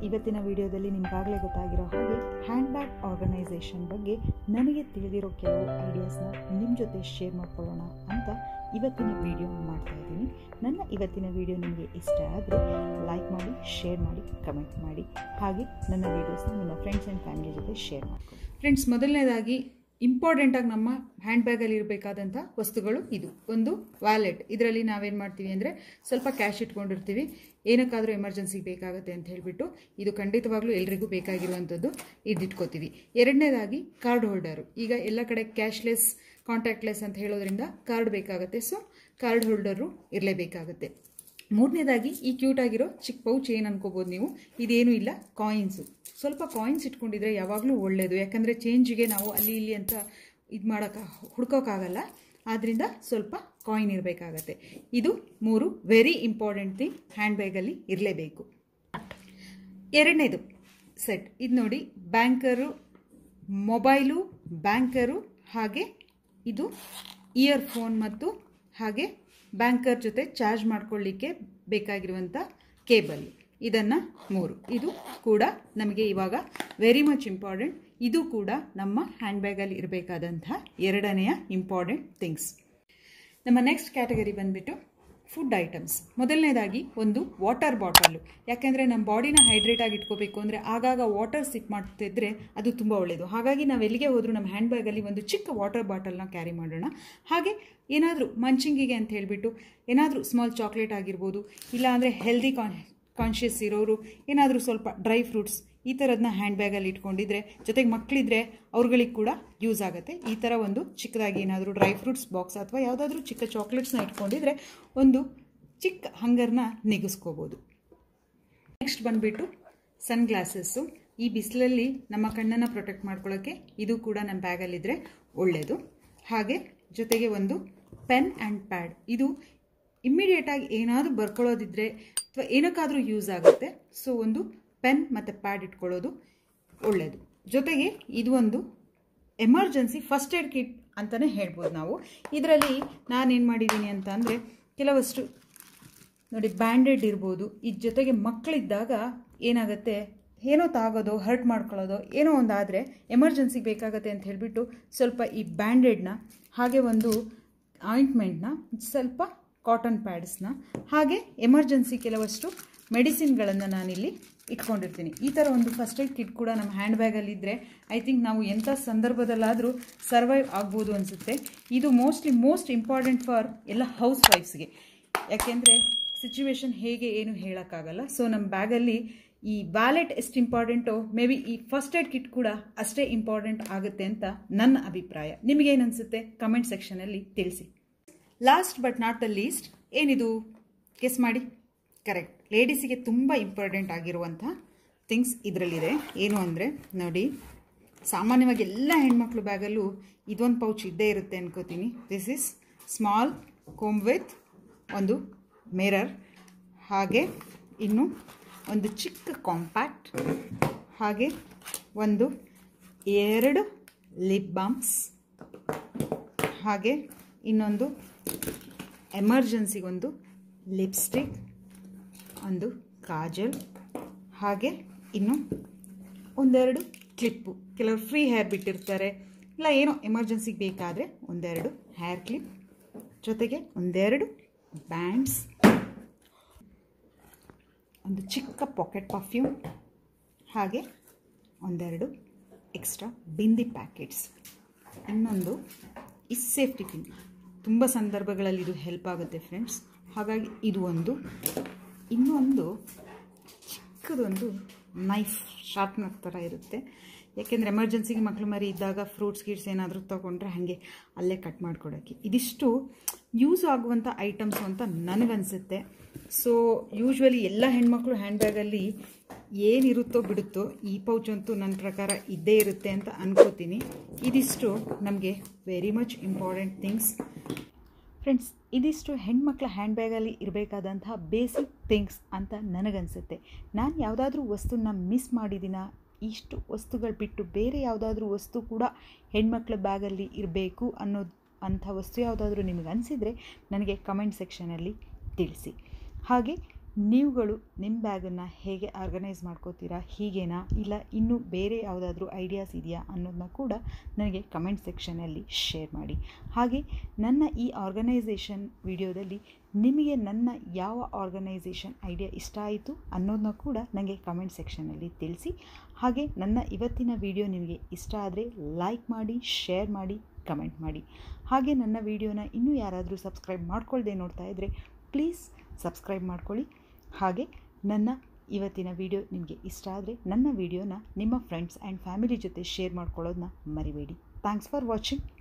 ಇವತ್ತಿನ ವಿಡಿಯೋದಲ್ಲಿ ನಿಮಗಾಗಲೇ ಗೊತ್ತಾಗಿರೋ ಹಾಗೆ ಹ್ಯಾಂಡ್ ಬ್ಯಾಗ್ ಆರ್ಗನೈಸೇಷನ್ ಬಗ್ಗೆ ನನಗೆ ತಿಳಿದಿರೋ ಕೆಲವು ಐಡಿಯಾಸ್ನ ನಿಮ್ಮ ಜೊತೆ ಶೇರ್ ಮಾಡ್ಕೊಳ್ಳೋಣ ಅಂತ ಇವತ್ತಿನ ವಿಡಿಯೋ ಮಾಡ್ತಾ ಇದ್ದೀನಿ ನನ್ನ ಇವತ್ತಿನ ವಿಡಿಯೋ ನಿಮಗೆ ಇಷ್ಟ ಆದರೆ ಲೈಕ್ ಮಾಡಿ ಶೇರ್ ಮಾಡಿ ಕಮೆಂಟ್ ಮಾಡಿ ಹಾಗೆ ನನ್ನ ವೀಡಿಯೋಸ್ನ ನಿಮ್ಮ ಫ್ರೆಂಡ್ಸ್ ಆ್ಯಂಡ್ ಫ್ಯಾಮಿಲಿ ಜೊತೆ ಶೇರ್ ಮಾಡ್ಕೊಳ್ಳಿ ಫ್ರೆಂಡ್ಸ್ ಮೊದಲನೇದಾಗಿ ಇಂಪಾರ್ಟೆಂಟಾಗಿ ನಮ್ಮ ಹ್ಯಾಂಡ್ ಬ್ಯಾಗಲ್ಲಿ ಇರಬೇಕಾದಂಥ ವಸ್ತುಗಳು ಇದು ಒಂದು ವ್ಯಾಲೆಟ್ ಇದರಲ್ಲಿ ನಾವೇನು ಮಾಡ್ತೀವಿ ಅಂದರೆ ಸ್ವಲ್ಪ ಕ್ಯಾಶ್ ಇಟ್ಕೊಂಡಿರ್ತೀವಿ ಏನಕ್ಕಾದರೂ ಎಮರ್ಜೆನ್ಸಿಗೆ ಬೇಕಾಗುತ್ತೆ ಅಂತ ಹೇಳಿಬಿಟ್ಟು ಇದು ಖಂಡಿತವಾಗ್ಲೂ ಎಲ್ರಿಗೂ ಬೇಕಾಗಿರುವಂಥದ್ದು ಇದಿಟ್ಕೋತೀವಿ ಎರಡನೇದಾಗಿ ಕಾರ್ಡ್ ಹೋಲ್ಡರು ಈಗ ಎಲ್ಲ ಕಡೆ ಕ್ಯಾಶ್ಲೆಸ್ ಕಾಂಟ್ಯಾಕ್ಟ್ಲೆಸ್ ಅಂತ ಹೇಳೋದ್ರಿಂದ ಕಾರ್ಡ್ ಬೇಕಾಗುತ್ತೆ ಸೊ ಕಾರ್ಡ್ ಹೋಲ್ಡರು ಇರಲೇಬೇಕಾಗುತ್ತೆ ಮೂರನೇದಾಗಿ ಈ ಕ್ಯೂಟ್ ಆಗಿರೋ ಚಿಕ್ಕ ಪೌಚ್ ಏನು ಅನ್ಕೋಬೋದು ನೀವು ಇದೇನೂ ಇಲ್ಲ ಕಾಯಿನ್ಸು ಸ್ವಲ್ಪ ಕಾಯಿನ್ಸ್ ಇಟ್ಕೊಂಡಿದ್ರೆ ಯಾವಾಗಲೂ ಒಳ್ಳೆಯದು ಯಾಕಂದರೆ ಚೇಂಜಿಗೆ ನಾವು ಅಲ್ಲಿ ಇಲ್ಲಿ ಅಂತ ಇದು ಮಾಡೋಕ್ಕೆ ಹುಡ್ಕೋಕ್ಕಾಗಲ್ಲ ಆದ್ದರಿಂದ ಸ್ವಲ್ಪ ಕಾಯಿನ್ ಇರಬೇಕಾಗತ್ತೆ ಇದು ಮೂರು ವೆರಿ ಇಂಪಾರ್ಟೆಂಟ್ ಥಿಂಗ್ ಹ್ಯಾಂಡ್ ಬ್ಯಾಗಲ್ಲಿ ಇರಲೇಬೇಕು ಎರಡನೇದು ಸೆಟ್ ಇದು ನೋಡಿ ಬ್ಯಾಂಕರು ಮೊಬೈಲು ಬ್ಯಾಂಕರು ಹಾಗೆ ಇದು ಇಯರ್ಫೋನ್ ಮತ್ತು ಹಾಗೆ ಬ್ಯಾಂಕರ್ ಜೊತೆ ಚಾರ್ಜ್ ಮಾಡ್ಕೊಳ್ಳಿಕ್ಕೆ ಬೇಕಾಗಿರುವಂಥ ಕೇಬಲ್ ಇದನ್ನು ಮೂರು ಇದು ಕೂಡ ನಮಗೆ ಇವಾಗ ವೆರಿ ಮಚ್ ಇಂಪಾರ್ಟೆಂಟ್ ಇದು ಕೂಡ ನಮ್ಮ ಹ್ಯಾಂಡ್ ಬ್ಯಾಗಲ್ಲಿ ಇರಬೇಕಾದಂಥ ಎರಡನೆಯ ಇಂಪಾರ್ಟೆಂಟ್ ಥಿಂಗ್ಸ್ ನಮ್ಮ ನೆಕ್ಸ್ಟ್ ಕ್ಯಾಟಗರಿ ಬಂದುಬಿಟ್ಟು ಫುಡ್ ಐಟಮ್ಸ್ ಮೊದಲನೇದಾಗಿ ಒಂದು ವಾಟರ್ ಬಾಟಲು ಯಾಕೆಂದರೆ ನಮ್ಮ ಬಾಡಿನ ಹೈಡ್ರೇಟ್ ಆಗಿ ಇಟ್ಕೋಬೇಕು ಅಂದರೆ ಆಗಾಗ ವಾಟರ್ ಸಿಪ್ ಮಾಡ್ತಿದ್ರೆ ಅದು ತುಂಬ ಒಳ್ಳೆಯದು ಹಾಗಾಗಿ ನಾವು ಎಲ್ಲಿಗೆ ಹೋದರೂ ನಮ್ಮ ಹ್ಯಾಂಡ್ ಬ್ಯಾಗಲ್ಲಿ ಒಂದು ಚಿಕ್ಕ ವಾಟರ್ ಬಾಟಲ್ನ ಕ್ಯಾರಿ ಮಾಡೋಣ ಹಾಗೆ ಏನಾದರೂ ಮಂಚಿಂಗಿಗೆ ಅಂತ ಹೇಳಿಬಿಟ್ಟು ಏನಾದರೂ ಸ್ಮಾಲ್ ಚಾಕ್ಲೇಟ್ ಆಗಿರ್ಬೋದು ಇಲ್ಲಾಂದರೆ ಹೆಲ್ದಿ ಕಾನ್ ಕಾನ್ಷಿಯಸ್ ಇರೋರು ಏನಾದರೂ ಸ್ವಲ್ಪ ಡ್ರೈ ಫ್ರೂಟ್ಸ್ ಈ ಥರದನ್ನ ಹ್ಯಾಂಡ್ ಬ್ಯಾಗಲ್ಲಿ ಇಟ್ಕೊಂಡಿದ್ರೆ ಜೊತೆಗೆ ಮಕ್ಕಳಿದ್ರೆ ಅವ್ರುಗಳಿಗೆ ಕೂಡ ಯೂಸ್ ಆಗುತ್ತೆ ಈ ಥರ ಒಂದು ಚಿಕ್ಕದಾಗಿ ಏನಾದರೂ ಡ್ರೈ ಫ್ರೂಟ್ಸ್ ಬಾಕ್ಸ್ ಅಥವಾ ಯಾವುದಾದ್ರೂ ಚಿಕ್ಕ ಚಾಕ್ಲೇಟ್ಸ್ನ ಇಟ್ಕೊಂಡಿದ್ರೆ ಒಂದು ಚಿಕ್ಕ ಹಂಗರ್ನ ನಿಗಿಸ್ಕೋಬೋದು ನೆಕ್ಸ್ಟ್ ಬಂದುಬಿಟ್ಟು ಸನ್ ಗ್ಲಾಸಸ್ಸು ಈ ಬಿಸಿಲಲ್ಲಿ ನಮ್ಮ ಕಣ್ಣನ್ನು ಪ್ರೊಟೆಕ್ಟ್ ಮಾಡ್ಕೊಳ್ಳೋಕ್ಕೆ ಇದು ಕೂಡ ನಮ್ಮ ಬ್ಯಾಗಲ್ಲಿದ್ದರೆ ಒಳ್ಳೆಯದು ಹಾಗೆ ಜೊತೆಗೆ ಒಂದು ಪೆನ್ ಆ್ಯಂಡ್ ಪ್ಯಾಡ್ ಇದು ಇಮ್ಮಿಡಿಯೇಟಾಗಿ ಏನಾದರೂ ಬರ್ಕೊಳ್ಳೋದಿದ್ರೆ ಅಥವಾ ಏನಕ್ಕಾದರೂ ಯೂಸ್ ಆಗುತ್ತೆ ಸೊ ಒಂದು ಪೆನ್ ಮತ್ತು ಪ್ಯಾಡ್ ಇಟ್ಕೊಳ್ಳೋದು ಒಳ್ಳೆಯದು ಜೊತೆಗೆ ಇದು ಒಂದು ಎಮರ್ಜೆನ್ಸಿ ಫಸ್ಟ್ ಏಡ್ ಕಿಟ್ ಅಂತಲೇ ಹೇಳ್ಬೋದು ನಾವು ಇದರಲ್ಲಿ ನಾನೇನು ಮಾಡಿದ್ದೀನಿ ಅಂತ ಅಂದರೆ ಕೆಲವಷ್ಟು ನೋಡಿ ಬ್ಯಾಂಡೆಡ್ ಇರ್ಬೋದು ಇದ್ರ ಜೊತೆಗೆ ಮಕ್ಕಳಿದ್ದಾಗ ಏನಾಗುತ್ತೆ ಏನೋ ತಾಗೋದು ಹರ್ಟ್ ಮಾಡ್ಕೊಳ್ಳೋದು ಏನೋ ಒಂದು ಆದರೆ ಎಮರ್ಜೆನ್ಸಿಗೆ ಬೇಕಾಗತ್ತೆ ಅಂತ ಹೇಳಿಬಿಟ್ಟು ಸ್ವಲ್ಪ ಈ ಬ್ಯಾಂಡೆಡ್ನ ಹಾಗೆ ಒಂದು ಆಯಿಂಟ್ಮೆಂಟ್ನ ಸ್ವಲ್ಪ ಕಾಟನ್ ಪ್ಯಾಡ್ಸ್ನ ಹಾಗೆ ಎಮರ್ಜೆನ್ಸಿ ಕೆಲವಷ್ಟು ಮೆಡಿಸಿನ್ಗಳನ್ನು ನಾನಿಲ್ಲಿ ಇಟ್ಕೊಂಡಿರ್ತೀನಿ ಈ ಥರ ಒಂದು ಫಸ್ಟ್ ಏಡ್ ಕಿಟ್ ಕೂಡ ನಮ್ಮ ಹ್ಯಾಂಡ್ ಬ್ಯಾಗಲ್ಲಿದ್ದರೆ ಐ ಥಿಂಕ್ ನಾವು ಎಂಥ ಸಂದರ್ಭದಲ್ಲಾದರೂ ಸರ್ವೈವ್ ಆಗ್ಬೋದು ಅನಿಸುತ್ತೆ ಇದು ಮೋಸ್ಟ್ಲಿ ಮೋಸ್ಟ್ ಇಂಪಾರ್ಟೆಂಟ್ ಫಾರ್ ಎಲ್ಲ ಹೌಸ್ ವೈಫ್ಸ್ಗೆ ಯಾಕೆಂದರೆ ಸಿಚುವೇಶನ್ ಹೇಗೆ ಏನು ಹೇಳೋಕ್ಕಾಗಲ್ಲ ಸೊ ನಮ್ಮ ಬ್ಯಾಗಲ್ಲಿ ಈ ವ್ಯಾಲೆಟ್ ಎಷ್ಟು ಇಂಪಾರ್ಟೆಂಟೋ ಮೇ ಬಿ ಈ ಫಸ್ಟ್ ಏಡ್ ಕಿಟ್ ಕೂಡ ಅಷ್ಟೇ ಇಂಪಾರ್ಟೆಂಟ್ ಆಗುತ್ತೆ ಅಂತ ನನ್ನ ಅಭಿಪ್ರಾಯ ನಿಮಗೇನು ಅನಿಸುತ್ತೆ ಕಮೆಂಟ್ ಸೆಕ್ಷನಲ್ಲಿ ತಿಳಿಸಿ last but not the least ಏನಿದು ಗೆಸ್ ಮಾಡಿ ಕರೆಕ್ಟ್ ಲೇಡೀಸಿಗೆ ತುಂಬ ಇಂಪಾರ್ಟೆಂಟ್ ಆಗಿರುವಂಥ ಥಿಂಗ್ಸ್ ಇದರಲ್ಲಿದೆ ಏನು ಅಂದರೆ ನೋಡಿ ಸಾಮಾನ್ಯವಾಗಿ ಎಲ್ಲ ಹೆಣ್ಮಕ್ಳು ಬ್ಯಾಗಲ್ಲೂ ಇದೊಂದು ಪೌಚ್ ಇದ್ದೇ ಇರುತ್ತೆ ಅನ್ಕೋತೀನಿ this is small comb with ಒಂದು ಮಿರರ್ ಹಾಗೆ ಇನ್ನು ಒಂದು ಚಿಕ್ಕ ಕಾಂಪ್ಯಾಕ್ಟ್ ಹಾಗೆ ಒಂದು ಎರಡು ಲಿಪ್ ಬಾಮ್ಸ್ ಹಾಗೆ ಇನ್ನೊಂದು ಎಮರ್ಜೆನ್ಸಿಗೊಂದು ಲಿಪ್ಸ್ಟಿಕ್ ಒಂದು ಕಾಜಲ್ ಹಾಗೆ ಇನ್ನು ಒಂದೆರಡು ಕ್ಲಿಪ್ಪು ಕೆಲವರು ಫ್ರೀ ಹೇರ್ ಬಿಟ್ಟಿರ್ತಾರೆ ಇಲ್ಲ ಏನೋ ಎಮರ್ಜೆನ್ಸಿಗೆ ಬೇಕಾದರೆ ಒಂದೆರಡು ಹೇರ್ ಕ್ಲಿಪ್ ಜೊತೆಗೆ ಒಂದೆರಡು ಬ್ಯಾಂಡ್ಸ್ ಒಂದು ಚಿಕ್ಕ ಪಾಕೆಟ್ ಪರ್ಫ್ಯೂಮ್ ಹಾಗೆ ಒಂದೆರಡು ಎಕ್ಸ್ಟ್ರಾ ಬಿಂದಿ ಪ್ಯಾಕೆಟ್ಸ್ ಇನ್ನೊಂದು ಈ ಸೇಫ್ಟಿ ಪಿನ್ ತುಂಬ ಸಂದರ್ಭಗಳಲ್ಲಿ ಇದು ಹೆಲ್ಪ್ ಆಗುತ್ತೆ ಫ್ರೆಂಡ್ಸ್ ಹಾಗಾಗಿ ಇದು ಒಂದು ಇನ್ನೊಂದು ಚಿಕ್ಕದೊಂದು ನೈಫ್ ಶಾರ್ಪ್ನರ್ ಥರ ಇರುತ್ತೆ ಯಾಕೆಂದರೆ ಎಮರ್ಜೆನ್ಸಿಗೆ ಮಕ್ಕಳು ಮರಿ ಇದ್ದಾಗ ಫ್ರೂಟ್ಸ್ ಗಿಟ್ಸ್ ಏನಾದರೂ ತೊಗೊಂಡ್ರೆ ಹಾಗೆ ಅಲ್ಲೇ ಕಟ್ ಮಾಡಿಕೊಡೋಕ್ಕೆ ಇದಿಷ್ಟು ಯೂಸ್ ಆಗುವಂಥ ಐಟಮ್ಸು ಅಂತ ನನಗನ್ಸುತ್ತೆ ಸೊ ಯೂಶ್ವಲಿ ಎಲ್ಲ ಹೆಣ್ಮಕ್ಳು ಹ್ಯಾಂಡ್ ಬ್ಯಾಗಲ್ಲಿ ಏನಿರುತ್ತೋ ಬಿಡುತ್ತೋ ಈ ಪೌಚ್ ಅಂತೂ ನನ್ನ ಪ್ರಕಾರ ಇದ್ದೇ ಇರುತ್ತೆ ಅಂತ ಅನ್ಕೋತೀನಿ ಇದಿಷ್ಟು ನಮಗೆ very much important things friends ಇದಿಷ್ಟು ಹೆಣ್ಮಕ್ಳ ಹ್ಯಾಂಡ್ ಬ್ಯಾಗಲ್ಲಿ ಇರಬೇಕಾದಂತಹ ಬೇಸಿಕ್ ಥಿಂಗ್ಸ್ ಅಂತ ನನಗನ್ಸುತ್ತೆ ನಾನು ಯಾವುದಾದ್ರೂ ವಸ್ತುನ ಮಿಸ್ ಮಾಡಿದ್ದೀನ ಇಷ್ಟು ವಸ್ತುಗಳು ಬಿಟ್ಟು ಬೇರೆ ಯಾವುದಾದ್ರೂ ವಸ್ತು ಕೂಡ ಹೆಣ್ಮಕ್ಳ ಬ್ಯಾಗಲ್ಲಿ ಇರಬೇಕು ಅನ್ನೋದು ಅಂಥ ವಸ್ತು ಯಾವುದಾದ್ರೂ ನಿಮಗೆ ಅನಿಸಿದರೆ ನನಗೆ ಕಮೆಂಟ್ ಸೆಕ್ಷನಲ್ಲಿ ತಿಳಿಸಿ ಹಾಗೆ ನೀವುಗಳು ನಿಮ್ಮ ಬ್ಯಾಗನ್ನು ಹೇಗೆ ಆರ್ಗನೈಸ್ ಮಾಡ್ಕೋತೀರಾ ಹೀಗೇನಾ ಇಲ್ಲ ಇನ್ನೂ ಬೇರೆ ಯಾವುದಾದ್ರೂ ಐಡಿಯಾಸ್ ಇದೆಯಾ ಅನ್ನೋದನ್ನ ಕೂಡ ನನಗೆ ಕಮೆಂಟ್ ಸೆಕ್ಷನಲ್ಲಿ ಶೇರ್ ಮಾಡಿ ಹಾಗೆ ನನ್ನ ಈ ಆರ್ಗನೈಸೇಷನ್ ವಿಡಿಯೋದಲ್ಲಿ ನಿಮಗೆ ನನ್ನ ಯಾವ ಆರ್ಗನೈಸೇಷನ್ ಐಡಿಯಾ ಇಷ್ಟ ಆಯಿತು ಅನ್ನೋದನ್ನ ಕೂಡ ನನಗೆ ಕಮೆಂಟ್ ಸೆಕ್ಷನಲ್ಲಿ ತಿಳಿಸಿ ಹಾಗೆ ನನ್ನ ಇವತ್ತಿನ ವಿಡಿಯೋ ನಿಮಗೆ ಇಷ್ಟ ಆದರೆ ಲೈಕ್ ಮಾಡಿ ಶೇರ್ ಮಾಡಿ ಕಮೆಂಟ್ ಮಾಡಿ ಹಾಗೆ ನನ್ನ ವಿಡಿಯೋನ ಇನ್ನೂ ಯಾರಾದರೂ ಸಬ್ಸ್ಕ್ರೈಬ್ ಮಾಡ್ಕೊಳ್ದೆ ನೋಡ್ತಾ ಇದ್ದರೆ ಪ್ಲೀಸ್ ಸಬ್ಸ್ಕ್ರೈಬ್ ಮಾಡ್ಕೊಳ್ಳಿ ಹಾಗೆ ನನ್ನ ಇವತ್ತಿನ ವಿಡಿಯೋ ನಿಮಗೆ ಇಷ್ಟ ಆದರೆ ನನ್ನ ವಿಡಿಯೋನ ನಿಮ್ಮ ಫ್ರೆಂಡ್ಸ್ ಆ್ಯಂಡ್ ಫ್ಯಾಮಿಲಿ ಜೊತೆ ಶೇರ್ ಮಾಡ್ಕೊಳ್ಳೋದನ್ನ ಮರಿಬೇಡಿ ಥ್ಯಾಂಕ್ಸ್ ಫಾರ್ ವಾಚಿಂಗ್